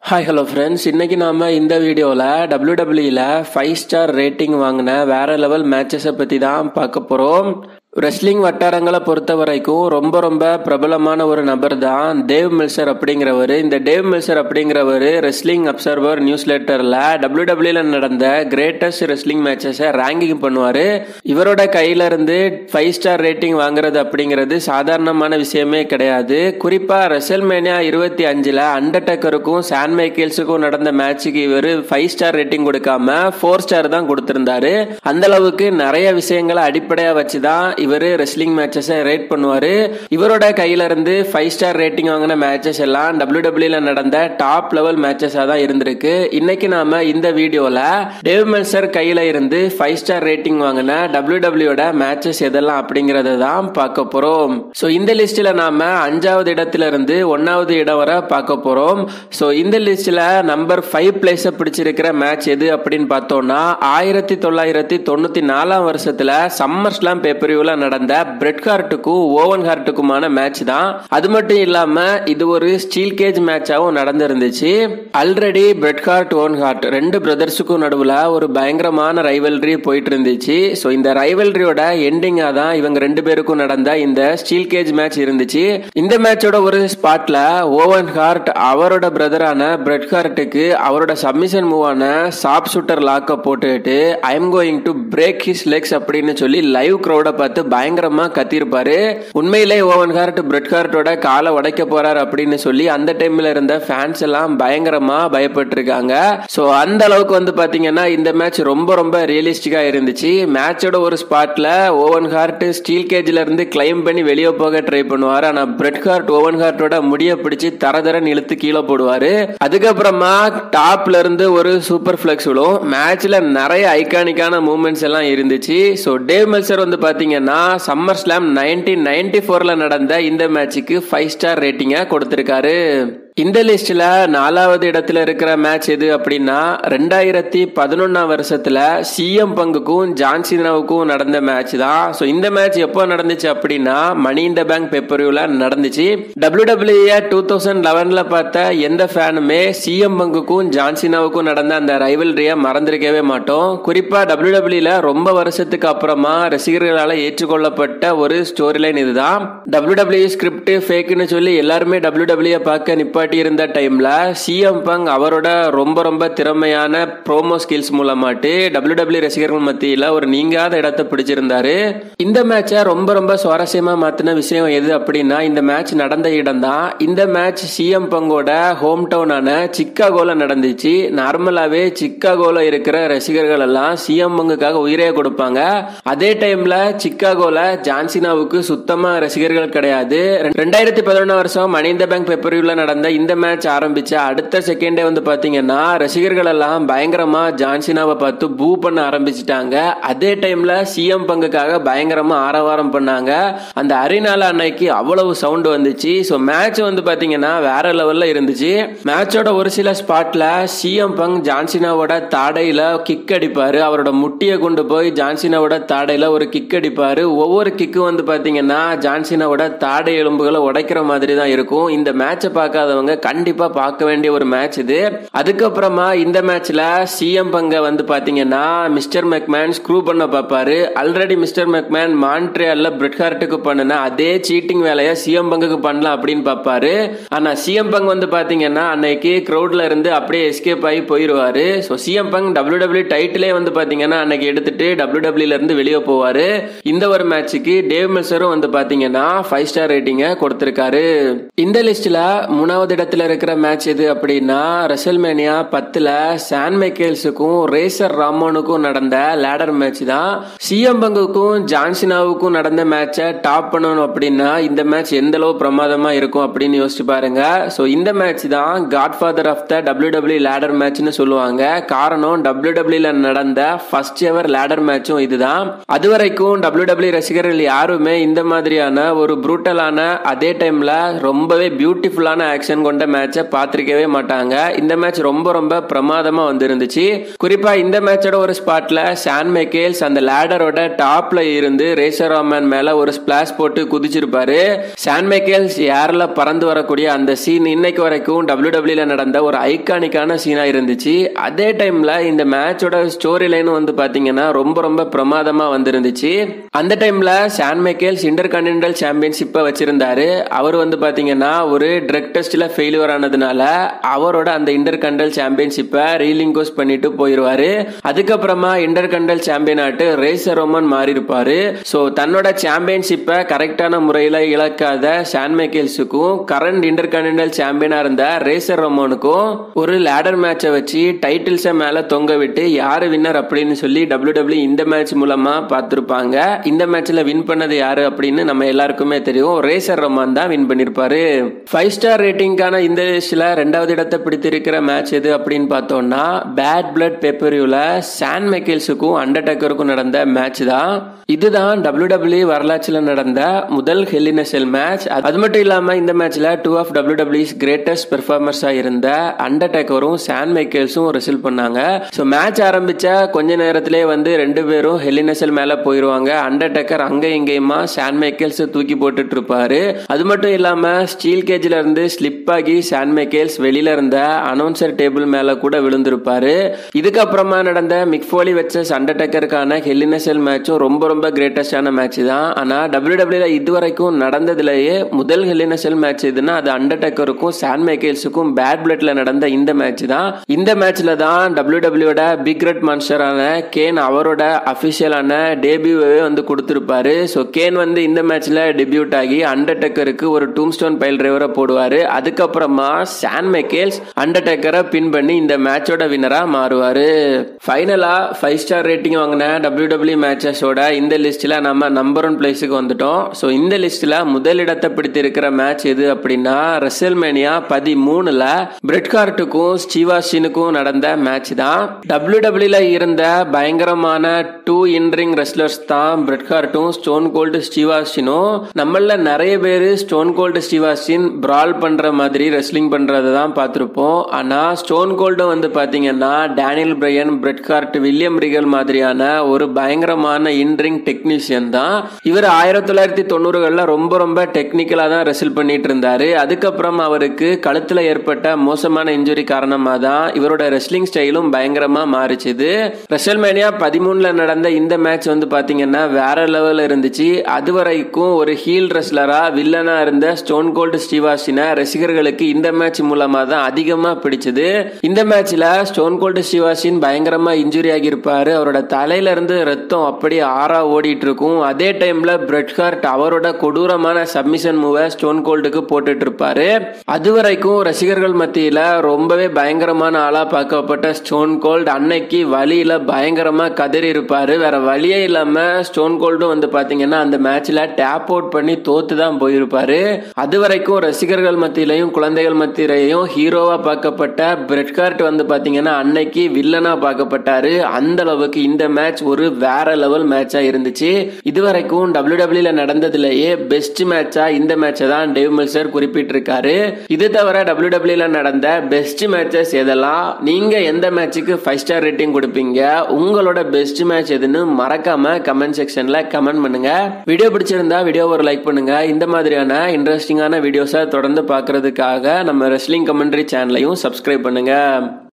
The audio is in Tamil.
ஹாய் ஹலோ ஃப்ரெண்ட்ஸ் இன்னைக்கு நாம இந்த வீடியோவில் டபிள்யூடபிள்யூல ஃபைவ் ஸ்டார் ரேட்டிங் வாங்கின வேற லெவல் மேட்சஸை பற்றி தான் பார்க்க போகிறோம் ரெஸ்லிங் வட்டாரங்களை பொறுத்த வரைக்கும் ரொம்ப ரொம்ப பிரபலமான ஒரு நபர் தான் டேவ் மில்சர் அப்படிங்கிறவர் இந்த டேவ் மில்சர் அப்படிங்கிறவர் ரெஸ்லிங் அப்சர்வர் நியூஸ் லெட்டரில் டபிள்யூடபிள்யூல நடந்த கிரேட்டஸ்ட் ரெஸ்லிங் மேட்சஸை ரேங்கிங் பண்ணுவார் இவரோட கையில இருந்து ஃபைவ் ஸ்டார் ரேட்டிங் வாங்குறது அப்படிங்கிறது சாதாரணமான விஷயமே கிடையாது குறிப்பாக ரெசல்மேனியா இருபத்தி அஞ்சில் அண்டர்டேக்கருக்கும் சான் மைக்கேல்ஸுக்கும் நடந்த மேட்சுக்கு இவர் ஃபைவ் ஸ்டார் ரேட்டிங் கொடுக்காம ஃபோர் ஸ்டார் தான் கொடுத்திருந்தாரு அந்த அளவுக்கு நிறைய விஷயங்களை அடிப்படையாக வச்சு தான் இவர் ரெஸ்லிங் மேட்சஸை ரேட் பண்ணுவார் இவரோட கையில இருந்து ஃபைவ் ஸ்டார் ரேட்டிங் வாங்கின மேட்சஸ் எல்லாம் டபிள்யூ டபிள்யூல நடந்த டாப் லெவல் மேட்சஸாக தான் இருந்திருக்கு இன்னைக்கு நாம இந்த வீடியோல டேவ் மெல்சர் கையில இருந்து ஃபைவ் ஸ்டார் ரேட்டிங் வாங்கின டபிள்யூ டபிள்யூட மேட்சஸ் எதெல்லாம் அப்படிங்கறத தான் பார்க்க போறோம் ஸோ இந்த லிஸ்ட்ல நாம அஞ்சாவது இடத்துல இருந்து ஒன்னாவது இடம் வரை பார்க்க போறோம் ஸோ இந்த லிஸ்ட்ல நம்பர் ஃபைவ் பிளேஸை பிடிச்சிருக்கிற மேட்ச் எது அப்படின்னு பார்த்தோம்னா ஆயிரத்தி தொள்ளாயிரத்தி தொண்ணூத்தி நாலாம் வருஷத்துல சம்மர் ஸ்லாம் பேப்பரியூல நடந்த பிரெட் ஹார்ட்டுக்கும் ஓவன் ஹார்ட்டுக்குமான மேட்ச் தான் அது மட்டும் இல்லாம இது ஒரு ஸ்டீல் கேஜ் மேட்சாவும் நடந்திருந்துச்சு already Bret Hart Owen Hart ரெண்டு பிரதர்ஸுக்கும் நடுவுல ஒரு பயங்கரமான ரைவல்ரி போயிட்டு இருந்துச்சு ஸோ இந்த ரைவல்ரியோட எண்டிங்கா தான் இவங்க ரெண்டு பேருக்கும் நடந்த இந்த ஸ்டீல் கேஜ் மேட்ச் இருந்துச்சு இந்த மேட்சோட ஒரு ஸ்பாட்ல ஓவன் ஹார்ட் அவரோட பிரதரான பிரெட் ஹார்ட்டுக்கு அவரோட சப்மிஷன் மூவான சாப் ஷூட்டர் லாக்க போட்டுட்டு I am going to break his legs அப்படின்னு சொல்லி லைவ் க்ரௌட பார்த்து பயங்கரமா கத்திருப்பாரு உண்மையிலே ஓவன் ஹார்ட் பிரெட் ஹார்ட்டோட காலை உடைக்க போறாரு அப்படின்னு சொல்லி அந்த டைம்ல இருந்த ஃபேன்ஸ் எல்லாம் பயங்கரமா பயப்பட்டு இருக்காங்க ஸோ அந்த அளவுக்கு வந்து பாத்தீங்கன்னா இந்த மேட்ச் ரொம்ப ரொம்ப ரியலிஸ்டிக்கா இருந்துச்சு மேட்சோட ஒரு ஸ்பாட்ல ஓவன் ஹார்ட் ஸ்டீல் கேஜ்ல இருந்து கிளைம் பண்ணி வெளியே போக ட்ரை பண்ணுவார் ஆனா பிரெட் ஹார்ட் ஓவன் ஹார்ட்டோட முடிய பிடிச்சு தர தரன்னு இழுத்து கீழே போடுவாரு அதுக்கப்புறமா டாப்ல இருந்து ஒரு சூப்பர் பிளெக்ஸ் விழும் மேட்ச்ல நிறைய ஐகானிக்கான மூமெண்ட்ஸ் எல்லாம் இருந்துச்சு ஸோ டேவ் மெல்சர் வந்து பாத்தீங்கன்னா சம்மர் ஸ்லாம் நைன்டீன் நைன்டி ஃபோர்ல நடந்த இந்த மேட்சுக்கு ஃபைவ் ஸ்டார் ரேட்டிங்கா கொடுத்திருக்காரு இந்த லிஸ்ட்ல நாலாவது இடத்துல இருக்கிற மேட்ச் எது அப்படின்னா ரெண்டாயிரத்தி பதினொன்னாம் வருஷத்துல சிஎம் பங்குக்கும் ஜான்சினாவுக்கும் நடந்த மேட்ச் தான் ஸோ இந்த மேட்ச் எப்போ நடந்துச்சு அப்படின்னா மணி இந்த பேங்க் பெப்பரியூல நடந்துச்சு டபிள்யூ டபிள்யூ டூ தௌசண்ட் லெவன்ல பார்த்த எந்த ஃபேனுமே சிஎம் பங்குக்கும் ஜான்சினாவுக்கும் நடந்த அந்த ரைவல்ரியை மறந்திருக்கவே மாட்டோம் குறிப்பா டபிள்யூ டபிள்யூல ரொம்ப வருஷத்துக்கு அப்புறமா ரசிகர்களால் ஏற்றுக்கொள்ளப்பட்ட ஒரு ஸ்டோரி லைன் இதுதான் டபிள்யூ டபிள்யூ ஸ்கிரிப்ட் ஃபேக்குன்னு சொல்லி எல்லாருமே டபிள்யூ டபிள்யூ பார்க்க நிப்பாட்டி இருந்த டைம்ல சிஎம் பங் அவரோட ரொம்ப ரொம்ப திறமையான ப்ரோமோ ஸ்கில்ஸ் மூலமாட்டு டபிள்யூ டபிள்யூ ரசிகர்கள் மத்தியில் ஒரு நீங்காத இடத்தை பிடிச்சிருந்தாரு இந்த மேட்சை ரொம்ப ரொம்ப சுவாரஸ்யமா மாத்தின விஷயம் எது அப்படின்னா இந்த மேட்ச் நடந்த இடம் தான் இந்த மேட்ச் சிஎம் பங்கோட ஹோம் டவுனான சிக்காகோல நடந்துச்சு நார்மலாவே சிக்காகோல இருக்கிற ரசிகர்கள் எல்லாம் சிஎம் பங்குக்காக உயிரே கொடுப்பாங்க அதே டைம்ல சிக்காகோல ஜான்சினாவுக்கு சுத்தமா ரசிகர்கள் கிடையாது ரெண்டாயிரத்தி பதினொன்றாம் வருஷம் மணிந்த பேங்க் பெப்பரியூல நடந்த இந்த மேட்ச் ஆரம்பிச்ச அடுத்த செகண்டே வந்து பாத்தீங்கன்னா ரசிகர்கள் எல்லாம் பயங்கரமா ஜான்சினாவை பார்த்து பூ பண்ண ஆரம்பிச்சிட்டாங்க அதே டைம்ல சிஎம் பங்குக்காக பயங்கரமா ஆரவாரம் பண்ணாங்க அந்த அரிநாள அன்னைக்கு அவ்வளவு சவுண்ட் வந்துச்சு ஸோ மேட்ச் வந்து பாத்தீங்கன்னா வேற லெவல்ல இருந்துச்சு மேட்சோட ஒரு சில ஸ்பாட்ல சிஎம் பங் ஜான்சினாவோட தாடையில கிக் அடிப்பாரு அவரோட முட்டியை கொண்டு போய் ஜான்சினாவோட தாடையில ஒரு கிக் அடிப்பாரு ஒவ்வொரு கிக்கு வந்து பாத்தீங்கன்னா ஜான்சினாவோட தாடை எலும்புகளை உடைக்கிற மாதிரி தான் இருக்கும் இந்த மேட்சை பார்க்காதவங்க கண்டிப்பா பார்க்க வேண்டிய ஒரு மேட்ச் இது அதுக்கப்புறமா இந்த மேட்ச்ல சிஎம் பங்க வந்து பாத்தீங்கன்னா மிஸ்டர் மெக்மேன் ஸ்க்ரூ பண்ண பார்ப்பாரு ஆல்ரெடி மிஸ்டர் மெக்மேன் மான்ட்ரியால்ல பிரெட் ஹார்ட்டுக்கு பண்ணின அதே சீட்டிங் வேலையை சிஎம் பங்குக்கு பண்ணலாம் அப்படின்னு பார்ப்பாரு ஆனா சிஎம் பங் வந்து பாத்தீங்கன்னா அன்னைக்கு கிரௌட்ல இருந்து அப்படியே எஸ்கேப் ஆகி போயிருவாரு so CM Punk W W டைட்டிலே வந்து பாத்தீங்கன்னா அன்னைக்கு எடுத்துட்டு டபிள்யூ டபிள்யூல இருந்து வெளியே போவாரு இந்த ஒரு மேட்சுக்கு டேவ் மெல்சரும் வந்து பாத்தீங்கன்னா ஃபைவ் ஸ்டார் ரேட்டிங்கை கொடுத்திருக்காரு இந்த லிஸ்ட்ல மூணாவது இடத்துல இருக்கிற மேட்ச் எது அப்படின்னா ரெசல்மேனியா பத்துல சான் மைக்கேல்ஸுக்கும் ரேசர் ராமோனுக்கும் நடந்த லேடர் மேட்ச் தான் சிஎம் பங்குக்கும் ஜான்சினாவுக்கும் நடந்த மேட்சை டாப் பண்ணணும் அப்படின்னா இந்த மேட்ச் எந்த அளவு பிரமாதமா இருக்கும் அப்படின்னு யோசிச்சு பாருங்க ஸோ இந்த மேட்ச் தான் godfather of the W W ladder மேட்ச்னு சொல்லுவாங்க காரணம் டபிள்யூ டபிள்யூல நடந்த ஃபர்ஸ்ட் எவர் லேடர் மேட்சும் இதுதான் அது வரைக்கும் டபிள்யூ டபிள்யூ ரசிகர்கள் யாருமே இந்த மாதிரியான ஒரு ப்ரூட்டலான அதே டைம்ல ரொம்பவே பியூட்டிஃபுல்லான ஆக்ஷன் எக்ஸ்பெக்டேஷன் கொண்ட மேட்சை பார்த்திருக்கவே மாட்டாங்க இந்த மேட்ச் ரொம்ப ரொம்ப பிரமாதமா வந்திருந்துச்சு குறிப்பா இந்த மேட்சோட ஒரு ஸ்பாட்ல சான் மைக்கேல்ஸ் அந்த லேடரோட டாப்ல இருந்து ரேசர் ராமன் மேல ஒரு ஸ்பிளாஷ் போட்டு குதிச்சிருப்பாரு சான் மைக்கேல்ஸ் ஏர்ல பறந்து வரக்கூடிய அந்த சீன் இன்னைக்கு வரைக்கும் டபிள்யூ டபிள்யூல நடந்த ஒரு ஐகானிக்கான சீனா இருந்துச்சு அதே டைம்ல இந்த மேட்சோட ஸ்டோரி லைன் வந்து பாத்தீங்கன்னா ரொம்ப ரொம்ப பிரமாதமா வந்திருந்துச்சு அந்த டைம்ல சான் மைக்கேல்ஸ் இன்டர் கான்டினென்டல் சாம்பியன்ஷிப்பை வச்சிருந்தாரு அவர் வந்து பாத்தீங்கன்னா ஒரு ட்ரக் டெஸ்ட்ல ஃபெயிலியர் ஆனதுனால அவரோட அந்த இன்டர் கண்டல் சாம்பியன்ஷிப்பை ரீலிங்கோஸ் பண்ணிட்டு போயிருவாரு அதுக்கப்புறமா இன்டர் கண்டல் சாம்பியன் ஆட்டு ரேசர் ரோமன் மாறி இருப்பாரு ஸோ தன்னோட சாம்பியன்ஷிப்பை கரெக்டான முறையில் இழக்காத சான் மைக்கேல்ஸுக்கும் கரண்ட் இன்டர் கான்டினென்டல் சாம்பியனா இருந்த ரேசர் ரோமனுக்கும் ஒரு லேடர் மேட்சை வச்சு டைட்டில்ஸை மேல தொங்க விட்டு யாரு வின்னர் அப்படின்னு சொல்லி டபிள்யூ டபிள்யூ இந்த மேட்ச் மூலமா பார்த்திருப்பாங்க இந்த மேட்ச்ல வின் பண்ணது யாரு அப்படின்னு நம்ம எல்லாருக்குமே தெரியும் ரேசர் ரோமான் தான் வின் பண்ணிருப்பாரு ஃபைவ் ஸ்டார் ரேட்டிங்கான இந்த லிஸ்ட்ல ரெண்டாவது இடத்தை பிடித்திருக்கிற மேட்ச் எது அப்படின்னு பார்த்தோம்னா பேட் பிளட் பேப்பரியூல சான் மைக்கேல்ஸுக்கும் அண்டர்டேக்கருக்கும் நடந்த மேட்ச் தான் இதுதான் டபிள்யூ டபிள்யூ வரலாற்றில் நடந்த முதல் ஹெல்லினசெல் மேட்ச் அது மட்டும் இல்லாம இந்த மேட்ச்ல டூ ஆஃப் டபிள்யூ டபிள்யூஸ் கிரேட்டஸ்ட் பெர்ஃபார்மர்ஸா இருந்த அண்டர்டேக்கரும் சான் மைக்கேல்ஸும் ரிசல்ட் பண்ணாங்க ஸோ மேட்ச் ஆரம்பிச்ச கொஞ்ச நேரத்திலே வந்து ரெண்டு பேரும் ஹெல்லினசெல் மேல போயிருவாங்க அண்டர்டேக்கர் அங்க இங்கேயுமா சான் மைக்கேல்ஸ் தூக்கி போட்டுட்டு இருப்பாரு அது மட்டும் இல்லாம ஸ்டீல் கேஜ்ல இருந்து ஸ்லிப் ஆகி சான் மைக்கேல்ஸ் வெளியில இருந்த அனௌன்சர் டேபிள் மேல கூட விழுந்திருப்பாரு இதுக்கப்புறமா நடந்த மிக்ஃபோலி வச்சஸ் அண்டர்டேக்கருக்கான ஹெல்லினசெல் மேட்சும் ரொம்ப ரொம்ப கிரேட்டஸ்டான மேட்ச் தான் ஆனா டபிள்யூ டபிள்யூல இதுவரைக்கும் நடந்ததுலயே முதல் ஹெல்லினசெல் மேட்ச் இதுன்னா அது அண்டர்டேக்கருக்கும் சான் மைக்கேல்ஸுக்கும் பேட் பிளட்ல நடந்த இந்த மேட்ச் தான் இந்த மேட்ச்ல தான் டபிள்யூ டபிள்யூட பிக் ரெட் மான்ஸ்டரான கேன் அவரோட அபிஷியலான டேபியூவே வந்து கொடுத்திருப்பாரு ஸோ கேன் வந்து இந்த மேட்ச்ல டெபியூட் ஆகி அண்டர்டேக்கருக்கு ஒரு டூம் ஸ்டோன் பைல் டிரைவரை போடுவாரு அதுக்கப்புறமா சான் மைக்கேல்ஸ் அண்டர்டேக்கரை பின் பண்ணி இந்த மேட்சோட வினரா மாறுவாரு ஃபைனலா ஃபைவ் ஸ்டார் ரேட்டிங் வாங்கின டபிள்யூ டபிள்யூ மேட்சஸோட இந்த லிஸ்ட்ல நம்ம நம்பர் ஒன் பிளேஸுக்கு வந்துட்டோம் ஸோ இந்த லிஸ்ட்ல முதல் இடத்தை பிடித்திருக்கிற மேட்ச் எது அப்படின்னா ரெசல்மேனியா பதிமூணுல பிரெட் கார்ட்டுக்கும் ஸ்டீவாஷினுக்கும் நடந்த மேட்ச் தான் டபிள்யூ டபிள்யூல இருந்த பயங்கரமான டூ இன்ரிங் ரெஸ்லர்ஸ் தான் பிரெட் கார்ட்டும் ஸ்டோன் கோல்டு ஸ்டீவாஷினும் நம்மள நிறைய பேர் ஸ்டோன் கோல்டு ஸ்டீவாஷின் பிரால் பண்ற மாதிரி ரெஸ்லிங் பண்றதை தான் பார்த்துருப்போம் ஆனா ஸ்டோன் கோல்டும் வந்து பாத்தீங்கன்னா Daniel Bryan Bret Hart William Regal மாதிரியான ஒரு பயங்கரமான இன்ரிங் டெக்னீஷியன் தான் இவர் ஆயிரத்தி தொள்ளாயிரத்தி தொண்ணூறுகள்ல ரொம்ப ரொம்ப டெக்னிக்கலா தான் ரெசில் பண்ணிட்டு இருந்தாரு அதுக்கப்புறம் அவருக்கு கழுத்துல ஏற்பட்ட மோசமான இன்ஜுரி காரணமா தான் இவரோட ரெஸ்லிங் ஸ்டைலும் பயங்கரமா மாறிச்சுது ரெசல்மேனியா பதிமூணுல நடந்த இந்த மேட்ச் வந்து பாத்தீங்கன்னா வேற லெவல்ல இருந்துச்சு அது வரைக்கும் ஒரு ஹீல் ரெஸ்லரா வில்லனா இருந்த ஸ்டோன் கோல்டு ஸ்டீவாஷின ரசிகர்களுக்கு இந்த மேட்ச் மூலமா தான் அதிகமா பிடிச்சது இந்த மேட்ச்ல ஸ்டோன் கோல்டு ஸ்டீவாஷின் பயங்கரமா இன்ஜுரி ஆகியிருப்பாரு அவரோட தலையில இருந்து ரத்தம் அப்படியே ஆறா ஓடிட்டு இருக்கும் அதே டைம்ல பிரெட் ஹார்ட் அவரோட கொடூரமான சப்மிஷன் மூவை ஸ்டோன் கோல்டுக்கு போட்டுட்டு இருப்பாரு அது வரைக்கும் ரசிகர்கள் மத்தியில ரொம்பவே பயங்கரமான ஆளா பார்க்கப்பட்ட ஸ்டோன் கோல்டு அன்னைக்கு வழியில பயங்கரமா கதறி இருப்பாரு வேற வழியே இல்லாம ஸ்டோன் கோல்டும் வந்து பாத்தீங்கன்னா அந்த மேட்ச்ல டேப் அவுட் பண்ணி தோத்து தான் போயிருப்பாரு அது வரைக்கும் ரசிகர்கள் மத்தியிலையும் குழந்தைகள் மத்தியிலையும் ஹீரோவா பார்க்கப்பட்ட பிரெட் கார்ட் வந்து பாத்தீங்கன்னா அன்னைக்கு வில்லனா பார்க்கப்பட்டாரு அந்த அளவுக்கு இந்த மேட்ச் ஒரு வேற லெவல் மேட்சா இருந்துச்சு இதுவரைக்கும் டபிள்யூ டபிள்யூல நடந்ததுலயே பெஸ்ட் மேட்சா இந்த மேட்சை தான் டேவ் மில்சர் குறிப்பிட்டிருக்காரு இது தவிர டபிள்யூ டபிள்யூல நடந்த பெஸ்ட் மேட்சஸ் எதெல்லாம் நீங்க எந்த மேட்சுக்கு ஃபைவ் ஸ்டார் ரேட்டிங் கொடுப்பீங்க உங்களோட பெஸ்ட் மேட்ச் எதுன்னு மறக்காம கமெண்ட் செக்ஷன்ல கமெண்ட் பண்ணுங்க வீடியோ பிடிச்சிருந்தா வீடியோ ஒரு லைக் பண்ணுங்க இந்த மாதிரியான இன்ட்ரெஸ்டிங்கான வீடியோஸை தொடர்ந்து பார்க்கறதுக்காக நம்ம ரெஸ்லிங் கமெண்ட்ரி சேனலையும் சப்ஸ்கிரைப் பண்ணுங்க